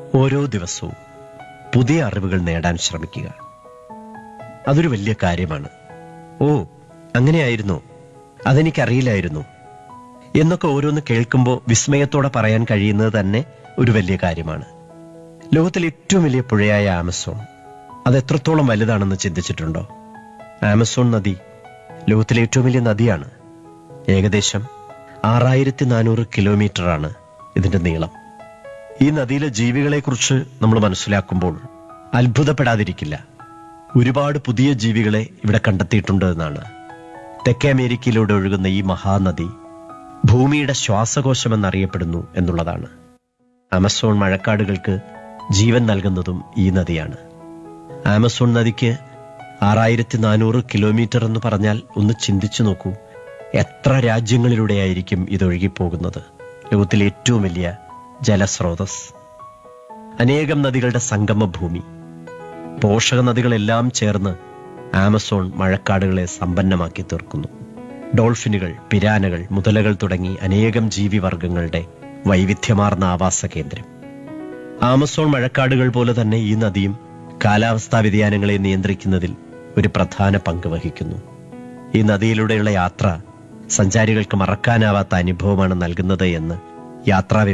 ഓരോ ദിവസവും പുതിയ അറിവുകൾ നേടാൻ ശ്രമിക്കുക അതൊരു വലിയ കാര്യമാണ് ഓ അങ്ങനെയായിരുന്നു അതെനിക്കറിയില്ലായിരുന്നു എന്നൊക്കെ ഓരോന്ന് കേൾക്കുമ്പോൾ വിസ്മയത്തോടെ പറയാൻ കഴിയുന്നത് തന്നെ ഒരു വലിയ കാര്യമാണ് ലോകത്തിലെ ഏറ്റവും വലിയ പുഴയായ ആമസോൺ അത് എത്രത്തോളം വലുതാണെന്ന് ചിന്തിച്ചിട്ടുണ്ടോ ആമസോൺ നദി ലോകത്തിലെ ഏറ്റവും വലിയ നദിയാണ് ഏകദേശം ആറായിരത്തി നാനൂറ് കിലോമീറ്ററാണ് ഇതിന്റെ നീളം ഈ നദിയിലെ ജീവികളെക്കുറിച്ച് നമ്മൾ മനസ്സിലാക്കുമ്പോൾ അത്ഭുതപ്പെടാതിരിക്കില്ല ഒരുപാട് പുതിയ ജീവികളെ ഇവിടെ കണ്ടെത്തിയിട്ടുണ്ട് എന്നാണ് തെക്കേ അമേരിക്കയിലൂടെ ഒഴുകുന്ന ഈ മഹാനദി ഭൂമിയുടെ ശ്വാസകോശം എന്നറിയപ്പെടുന്നു എന്നുള്ളതാണ് ആമസോൺ മഴക്കാടുകൾക്ക് ജീവൻ നൽകുന്നതും ഈ നദിയാണ് ആമസോൺ നദിക്ക് ആറായിരത്തി നാനൂറ് കിലോമീറ്റർ എന്ന് പറഞ്ഞാൽ ഒന്ന് ചിന്തിച്ചു നോക്കൂ എത്ര രാജ്യങ്ങളിലൂടെയായിരിക്കും ഇത് ഒഴുകിപ്പോകുന്നത് ലോകത്തിലെ ഏറ്റവും വലിയ ജലസ്രോതസ് അനേകം നദികളുടെ സംഗമ ഭൂമി പോഷക നദികളെല്ലാം ചേർന്ന് ആമസോൺ മഴക്കാടുകളെ സമ്പന്നമാക്കി തീർക്കുന്നു ഡോൾഫിനുകൾ പിരാനകൾ മുതലകൾ തുടങ്ങി അനേകം ജീവിവർഗങ്ങളുടെ വൈവിധ്യമാർന്ന ആവാസ കേന്ദ്രം ആമസോൺ മഴക്കാടുകൾ പോലെ തന്നെ ഈ നദിയും കാലാവസ്ഥാ വ്യതിയാനങ്ങളെ നിയന്ത്രിക്കുന്നതിൽ ഒരു പ്രധാന പങ്ക് വഹിക്കുന്നു ഈ നദിയിലൂടെയുള്ള യാത്ര സഞ്ചാരികൾക്ക് മറക്കാനാവാത്ത അനുഭവമാണ് നൽകുന്നത് എന്ന് യാത്രാ